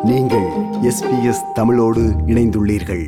நீங்கள் எஸ்பிஎஸ் தமிழோடு இணைந்துள்ளீர்கள்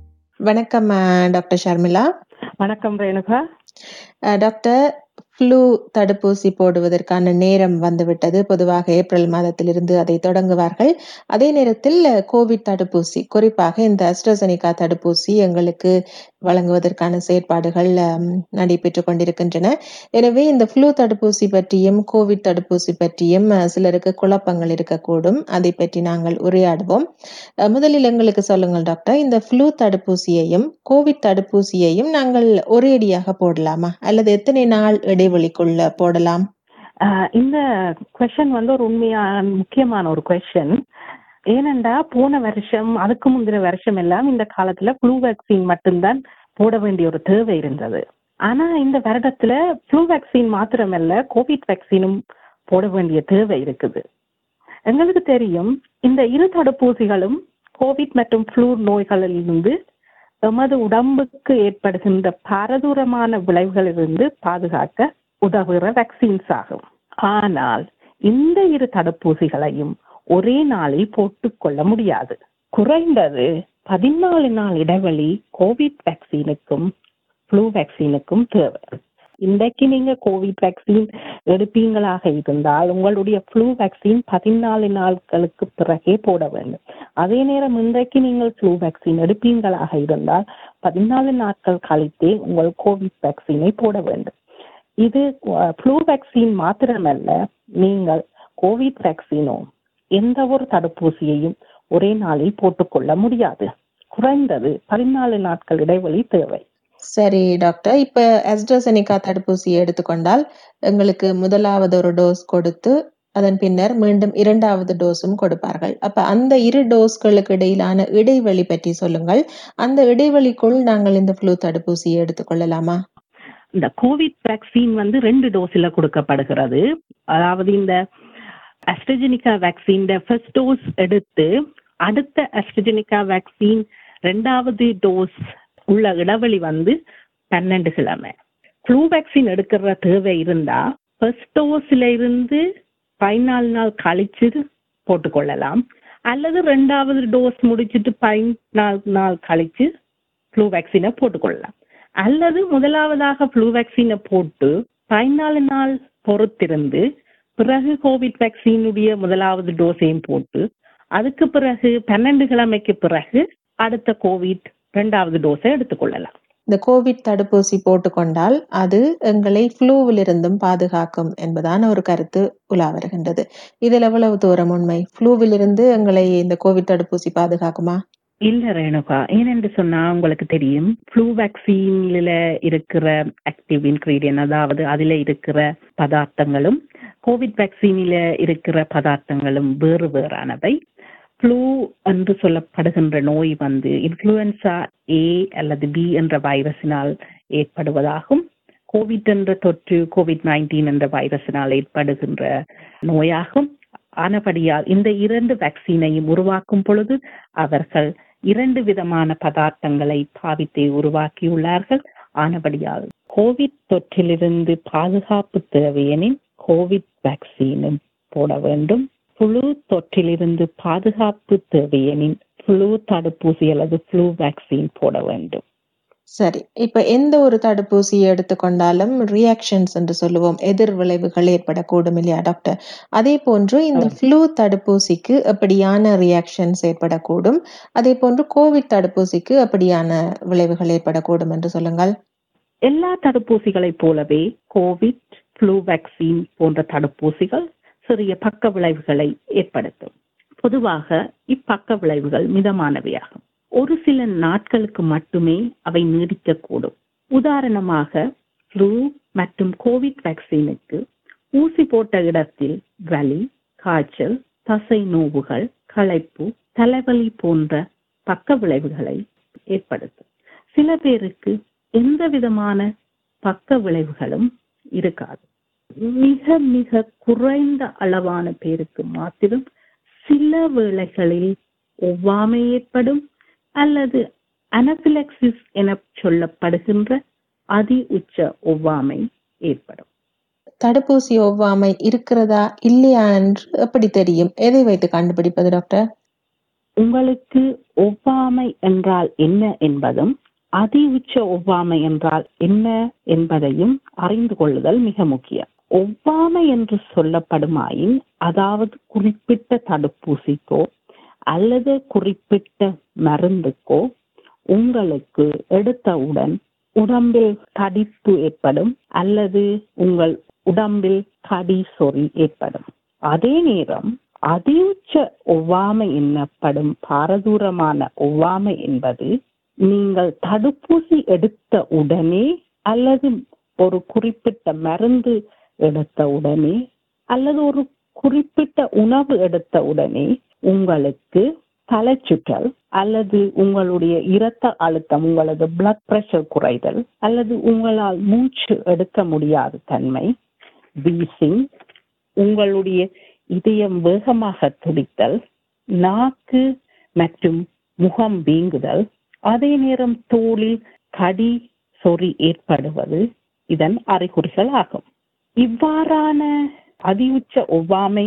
வணக்கம் அஹ், டாக்டர் ஷர்மிளா வணக்கம் ரேணுகா அஹ், டாக்டர் ஃப்ளூ தடுப்பூசி போடுவதற்கான நேரம் வந்துவிட்டது பொதுவாக ஏப்ரல் மாதத்திலிருந்து அதை தொடங்குவார்கள் அதே நேரத்தில் அஹ், கோவிட் தடுப்பூசி குறிப்பாக இந்த அஸ்ட்ரசனிகா தடுப்பூசி எங்களுக்கு வழங்குவதற்கான செயற்பாடுகள் அம், நடைபெற்றுக் கொண்டிருக்கின்றன எனவே இந்த ஃப்ளூ தடுப்பூசி பற்றியும் கோவிட் தடுப்பூசி பற்றியும் அஹ், சிலருக்கு குழப்பங்கள் இருக்கக்கூடும் அதை பற்றி நாங்கள் உரையாடுவோம் அஹ், முதலில் எங்களுக்கு சொல்லுங்கள் டாக்டர் இந்த ஃப்ளூ தடுப்பூசியையும் கோவிட் தடுப்பூசியையும் நாங்கள் ஒரேடியாக போடலாமா அல்லது எத்தனை நாள் இடைவெளிக்குள்ள போடலாம் ஆஹ் இந்த கொஷன் வந்து ஒரு உண்மையான முக்கியமான ஒரு கொஷன் ஏனெண்டா போன வருஷம் அதுக்கு முந்தின வருஷம் எல்லாம் இந்த காலத்துல ஃப்ளூ வேக்சின் மட்டும்தான் போட வேண்டிய ஒரு தேவை இருந்தது ஆனா இந்த வருடத்துல ஃப்ளூ வேக்சின் மாத்திரமல்ல கோவிட் வேக்சினும் போட வேண்டிய தேவை இருக்குது எங்களுக்கு தெரியும் இந்த இரு தடுப்பூசிகளும் கோவிட் மற்றும் ஃப்ளூ நோய்களிலிருந்து எமது உடம்புக்கு ஏற்படுகின்ற பாரதூரமான விளைவுகளிலிருந்து பாதுகாக்க உதவுகிற வேக்சின்ஸ் ஆகும் ஆனால் இந்த இரு தடுப்பூசிகளையும் ஒரே நாளில் போட்டுக்கொள்ள முடியாது குறைந்தது பதினாலு நாள் இடைவெளி கோவிட் வேக்சினுக்கும் ஃப்ளூ வேக்சினுக்கும் தேவை இன்றைக்கு நீங்க கோவிட் வேக்சின் எடுப்பீங்களாக இருந்தால் உங்களுடைய ஃப்ளூ வேக்சின் பதினாலு நாட்களுக்கு பிறகே போட வேண்டும் அதே நேரம் இன்றைக்கு நீங்கள் ஃப்ளூ வேக்சின் எடுப்பீங்களாக இருந்தால் பதினாலு நாட்கள் கழித்தே உங்கள் கோவிட் வேக்சினை போட வேண்டும் இது ஃப்ளூ வேக்சின் மாத்திரமல்ல நீங்கள் கோவிட் வேக்சினோ எந்த ஒரு தடுப்பூசியையும் ஒரே நாளில் போட்டுக்கொள்ள முடியாது குறைந்தது பதினாலு நாட்கள் இடைவெளி தேவை சரி டாக்டர் இப்ப அஸ்ட்ரசனிகா தடுப்பூசியை எடுத்துக்கொண்டால் எங்களுக்கு முதலாவது ஒரு டோஸ் கொடுத்து அதன் பின்னர் மீண்டும் இரண்டாவது டோஸும் கொடுப்பார்கள் அப்ப அந்த இரு டோஸ்களுக்கு இடையிலான இடைவெளி பற்றி சொல்லுங்கள் அந்த இடைவெளிக்குள் நாங்கள் இந்த ஃப்ளூ தடுப்பூசியை எடுத்துக்கொள்ளலாமா இந்த கோவிட் வேக்சின் வந்து ரெண்டு டோஸ்ல கொடுக்கப்படுகிறது அதாவது இந்த அஸ்ட்ரஜெனிகா வேக்சின் ஃபர்ஸ்ட் டோஸ் எடுத்து அடுத்த அஸ்ட்ரஜெனிகா வேக்சின் ரெண்டாவது டோஸ் உள்ள இடைவெளி வந்து பன்னெண்டு கிழமை ஃப்ளூ வேக்சின் எடுக்கிற தேவை இருந்தா ஃபர்ஸ்ட் டோஸ்ல இருந்து பதினாலு நாள் கழிச்சு போட்டுக்கொள்ளலாம் அல்லது ரெண்டாவது டோஸ் முடிச்சிட்டு பதினாலு நாள் கழிச்சு ஃப்ளூ வேக்சினை போட்டுக்கொள்ளலாம் அல்லது முதலாவதாக ஃப்ளூ வேக்சினை போட்டு பதினாலு நாள் பொறுத்திருந்து பிறகு கோவிட் வேக்சினுடைய முதலாவது டோஸையும் போட்டு அதுக்கு பிறகு பன்னெண்டு கிழமைக்கு பிறகு அடுத்த கோவிட் இரண்டாவது டோஸை எடுத்துக்கொள்ளலாம் இந்த கோவிட் தடுப்பூசி போட்டுக்கொண்டால் அது எங்களை ஃப்ளூவிலிருந்தும் பாதுகாக்கும் என்பதான ஒரு கருத்து உலா வருகின்றது இதில் எவ்வளவு தூரம் உண்மை ஃப்ளூவிலிருந்து எங்களை இந்த கோவிட் தடுப்பூசி பாதுகாக்குமா இல்ல ரேணுகா ஏனென்று சொன்னா உங்களுக்கு தெரியும் ஃப்ளூ வேக்சின்ல இருக்கிற ஆக்டிவ் இன்கிரீடியன்ட் அதாவது அதுல இருக்கிற பதார்த்தங்களும் கோவிட் வேக்சினில இருக்கிற பதார்த்தங்களும் வேறு வேறானவை ஃப்ளூ என்று சொல்லப்படுகின்ற நோய் வந்து இன்ஃப்ளூயன்சா ஏ அல்லது பி என்ற வைரஸினால் ஏற்படுவதாகும் கோவிட் என்ற தொற்று கோவிட் நைன்டீன் என்ற வைரஸினால் ஏற்படுகின்ற நோயாகும் ஆனபடியால் இந்த இரண்டு வேக்சினையும் உருவாக்கும் பொழுது அவர்கள் இரண்டு விதமான பதார்த்தங்களை பாவித்து உருவாக்கியுள்ளார்கள் ஆனபடியால் கோவிட் தொற்றிலிருந்து பாதுகாப்பு தேவையெனின் கோவிட் வேக்சினும் போட வேண்டும் புழு தொற்றிலிருந்து பாதுகாப்பு தேவையெனின் ஃப்ளூ தடுப்பூசி அல்லது ஃப்ளூ வேக்சின் போட வேண்டும் சரி இப்ப எந்த ஒரு தடுப்பூசியை எடுத்துக்கொண்டாலும் ரியாக்ஷன்ஸ் என்று சொல்லுவோம் எதிர் விளைவுகள் ஏற்படக்கூடும் இல்லையா டாக்டர் அதே போன்று இந்த ஆமா. ஃப்ளூ தடுப்பூசிக்கு அப்படியான ரியாக்ஷன்ஸ் ஏற்படக்கூடும் அதே போன்று கோவிட் தடுப்பூசிக்கு அப்படியான விளைவுகள் ஏற்படக்கூடும் என்று சொல்லுங்கள் எல்லா தடுப்பூசிகளைப் போலவே கோவிட் ஃப்ளூ வேக்சின் போன்ற தடுப்பூசிகள் சிறிய பக்க விளைவுகளை ஏற்படுத்தும் பொதுவாக இப்பக்க விளைவுகள் மிதமானவையாகும் ஒரு சில நாட்களுக்கு மட்டுமே அவை நீடிக்கக்கூடும் உதாரணமாக ஃப்ளூ மற்றும் கோவிட் வேக்சினுக்கு ஊசி போட்ட இடத்தில் வலி காய்ச்சல் தசை நோவுகள் களைப்பு தலைவலி போன்ற பக்க விளைவுகளை ஏற்படுத்தும் சில பேருக்கு எந்த விதமான பக்க விளைவுகளும் இருக்காது மிக மிக குறைந்த அளவான பேருக்கு மாத்திரம் சில வேளைகளில் ஒவ்வாமை ஏற்படும் அல்லது அனபிலக்சிஸ் என சொல்லப்படுகின்ற அதி உச்ச ஒவ்வாமை ஏற்படும் தடுப்பூசி ஒவ்வாமை இருக்கிறதா இல்லையா என்று எப்படி தெரியும் எதை வைத்து கண்டுபிடிப்பது டாக்டர் உங்களுக்கு ஒவ்வாமை என்றால் என்ன என்பதும் அதி உச்ச ஒவ்வாமை என்றால் என்ன என்பதையும் அறிந்து கொள்ளுதல் மிக முக்கியம் ஒவ்வாமை என்று சொல்லப்படுமாயின் அதாவது குறிப்பிட்ட தடுப்பூசிக்கோ அல்லது குறிப்பிட்ட மருந்துக்கோ உங்களுக்கு எடுத்தவுடன் உடம்பில் தடிப்பு ஏற்படும் அல்லது உங்கள் உடம்பில் கடி சொறி ஏற்படும் அதே நேரம் அதியுச்ச ஒவ்வாமை எனப்படும் பாரதூரமான ஒவ்வாமை என்பது நீங்கள் தடுப்பூசி எடுத்த உடனே அல்லது ஒரு குறிப்பிட்ட மருந்து எடுத்த உடனே அல்லது ஒரு குறிப்பிட்ட உணவு எடுத்த உடனே உங்களுக்கு தலைச்சுற்றல் அல்லது உங்களுடைய இரத்த அழுத்தம் உங்களது பிளட் பிரஷர் குறைதல் அல்லது உங்களால் மூச்சு எடுக்க முடியாத தன்மை வீசிங் உங்களுடைய இதயம் வேகமாக துடித்தல் நாக்கு மற்றும் முகம் வீங்குதல் அதே நேரம் தோலில் கடி சொறி ஏற்படுவது இதன் அறிகுறிகள் ஆகும் இவ்வாறான அதியுச்ச ஒவ்வாமை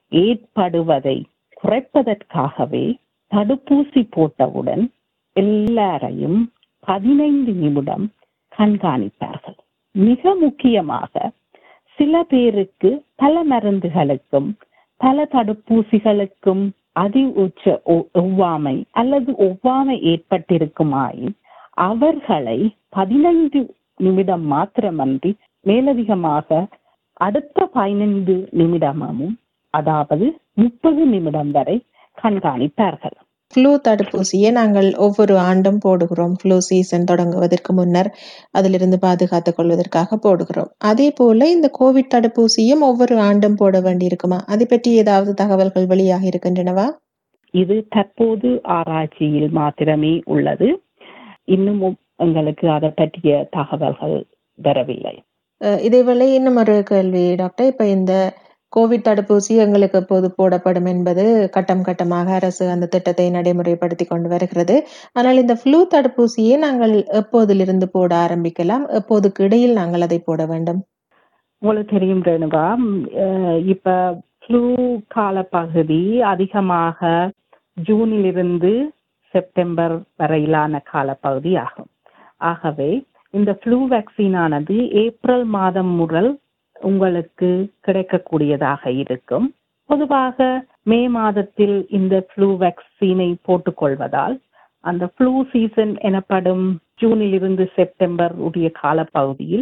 ஏற்படுவதை குறைப்பதற்காகவே தடுப்பூசி போட்டவுடன் எல்லாரையும் பதினைந்து நிமிடம் கண்காணிப்பார்கள் மிக முக்கியமாக சில பேருக்கு பல மருந்துகளுக்கும் பல தடுப்பூசிகளுக்கும் அதி உச்ச ஒவ்வாமை அல்லது ஒவ்வாமை ஏற்பட்டிருக்குமாயின் அவர்களை பதினைந்து நிமிடம் மாத்திரமன்றி மேலதிகமாக அடுத்த பதினைந்து நிமிடமும் அதாவது முப்பது நிமிடம் வரை கண்காணிப்பார்கள் ஃப்ளூ தடுப்பூசியை நாங்கள் ஒவ்வொரு ஆண்டும் போடுகிறோம் ஃப்ளூ சீசன் தொடங்குவதற்கு முன்னர் அதிலிருந்து பாதுகாத்துக் கொள்வதற்காக போடுகிறோம் அதே போல இந்த கோவிட் தடுப்பூசியும் ஒவ்வொரு ஆண்டும் போட வேண்டியிருக்குமா அதை பற்றி ஏதாவது தகவல்கள் வெளியாக இருக்கின்றனவா இது தற்போது ஆராய்ச்சியில் மாத்திரமே உள்ளது இன்னும் எங்களுக்கு அதை பற்றிய தகவல்கள் வரவில்லை இதேவேளை இன்னும் ஒரு கேள்வி டாக்டர் இப்ப இந்த கோவிட் தடுப்பூசி எங்களுக்கு எப்போது போடப்படும் என்பது கட்டம் கட்டமாக அரசு அந்த திட்டத்தை நடைமுறைப்படுத்தி கொண்டு வருகிறது ஆனால் இந்த ஃப்ளூ தடுப்பூசியை நாங்கள் எப்போதிலிருந்து போட ஆரம்பிக்கலாம் எப்போதுக்கு இடையில் நாங்கள் அதை போட வேண்டும் உங்களுக்கு தெரியும் ரேணுகா இப்ப ஃப்ளூ காலப்பகுதி அதிகமாக ஜூனிலிருந்து செப்டம்பர் வரையிலான காலப்பகுதி ஆகும் ஆகவே இந்த ஃப்ளூ வேக்சினானது ஏப்ரல் மாதம் முதல் உங்களுக்கு கிடைக்கக்கூடியதாக இருக்கும் பொதுவாக மே மாதத்தில் இந்த ஃப்ளூ வேக்சினை போட்டுக்கொள்வதால் அந்த ஃப்ளூ சீசன் எனப்படும் ஜூனில் இருந்து செப்டம்பர் உடைய காலப்பகுதியில்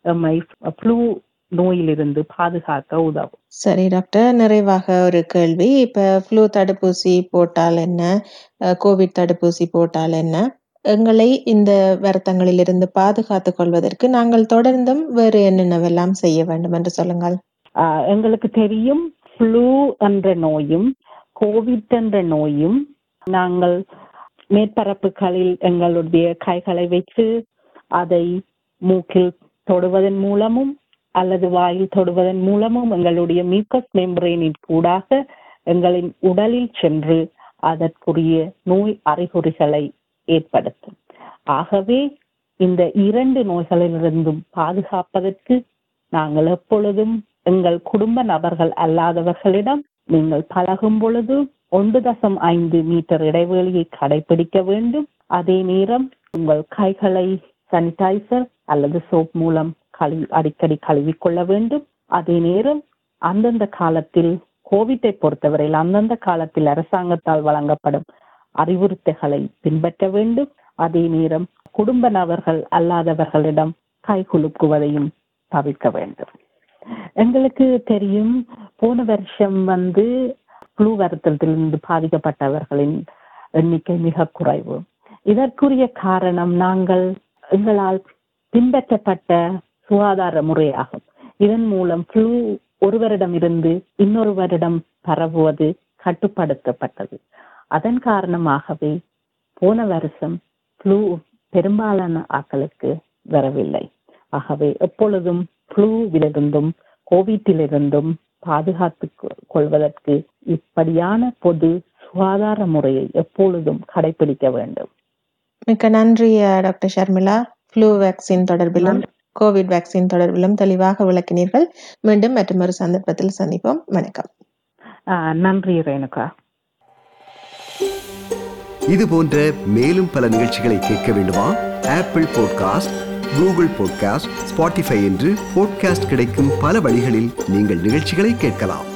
ஃப்ளூ நோயிலிருந்து பாதுகாக்க உதவும் சரி டாக்டர் நிறைவாக ஒரு கேள்வி இப்ப ஃப்ளூ தடுப்பூசி போட்டால் என்ன கோவிட் தடுப்பூசி போட்டால் என்ன எங்களை இந்த வருத்தங்களிலிருந்து பாதுகாத்துக் கொள்வதற்கு நாங்கள் தொடர்ந்தும் வேறு என்னென்னவெல்லாம் செய்ய வேண்டும் என்று சொல்லுங்கள் எங்களுக்கு தெரியும் ஃப்ளூ என்ற நோயும் கோவிட் என்ற நோயும் நாங்கள் மேற்பரப்புகளில் எங்களுடைய கைகளை வைத்து அதை மூக்கில் தொடுவதன் மூலமும் அல்லது வாயில் தொடுவதன் மூலமும் எங்களுடைய மியூக்கஸ் மெம்பரேனின் கூடாக எங்களின் உடலில் சென்று அதற்குரிய நோய் அறிகுறிகளை ஏற்படுத்தும் ஆகவே இந்த இரண்டு நோய்களிலிருந்தும் பாதுகாப்பதற்கு நாங்கள் எப்பொழுதும் எங்கள் குடும்ப நபர்கள் அல்லாதவர்களிடம் நீங்கள் பழகும் பொழுது ஒன்று தசம் ஐந்து மீட்டர் இடைவெளியை கடைபிடிக்க வேண்டும் அதே நேரம் உங்கள் கைகளை சானிடைசர் அல்லது சோப் மூலம் கழுவி அடிக்கடி கழுவிக்கொள்ள வேண்டும் அதே நேரம் அந்தந்த காலத்தில் கோவிட்டை பொறுத்தவரையில் அந்தந்த காலத்தில் அரசாங்கத்தால் வழங்கப்படும் அறிவுறுத்தல்களை பின்பற்ற வேண்டும் அதே நேரம் குடும்ப நபர்கள் அல்லாதவர்களிடம் கை குலுக்குவதையும் தவிர்க்க வேண்டும் எங்களுக்கு தெரியும் போன வருஷம் வந்து புழு வருத்தத்திலிருந்து பாதிக்கப்பட்டவர்களின் எண்ணிக்கை மிக குறைவு இதற்குரிய காரணம் நாங்கள் எங்களால் பின்பற்றப்பட்ட சுகாதார முறையாகும் இதன் மூலம் ஃப்ளூ ஒருவரிடம் இருந்து இன்னொருவரிடம் பரவுவது கட்டுப்படுத்தப்பட்டது அதன் காரணமாகவே போன வருஷம் ஃப்ளூ பெரும்பாலான ஆக்களுக்கு வரவில்லை ஆகவே எப்பொழுதும் ஃப்ளூவிலிருந்தும் கோவிட்டிலிருந்தும் பாதுகாத்து கொள்வதற்கு இப்படியான பொது சுகாதார முறையை எப்பொழுதும் கடைபிடிக்க வேண்டும் மிக்க நன்றி டாக்டர் ஷர்மிளா ஃப்ளூ வேக்சின் தொடர்பிலும் கோவிட் வேக்சின் தொடர்பிலும் தெளிவாக விளக்கினீர்கள் மீண்டும் மற்றொரு சந்தர்ப்பத்தில் சந்திப்போம் வணக்கம் நன்றி ரேணுகா thank you இது போன்ற மேலும் பல நிகழ்ச்சிகளை கேட்க வேண்டுமா Apple podcast Google podcast Spotify என்று பாட்காஸ்ட் கிடைக்கும் பல வழிகளில் நீங்கள் நிகழ்ச்சிகளை கேட்கலாம்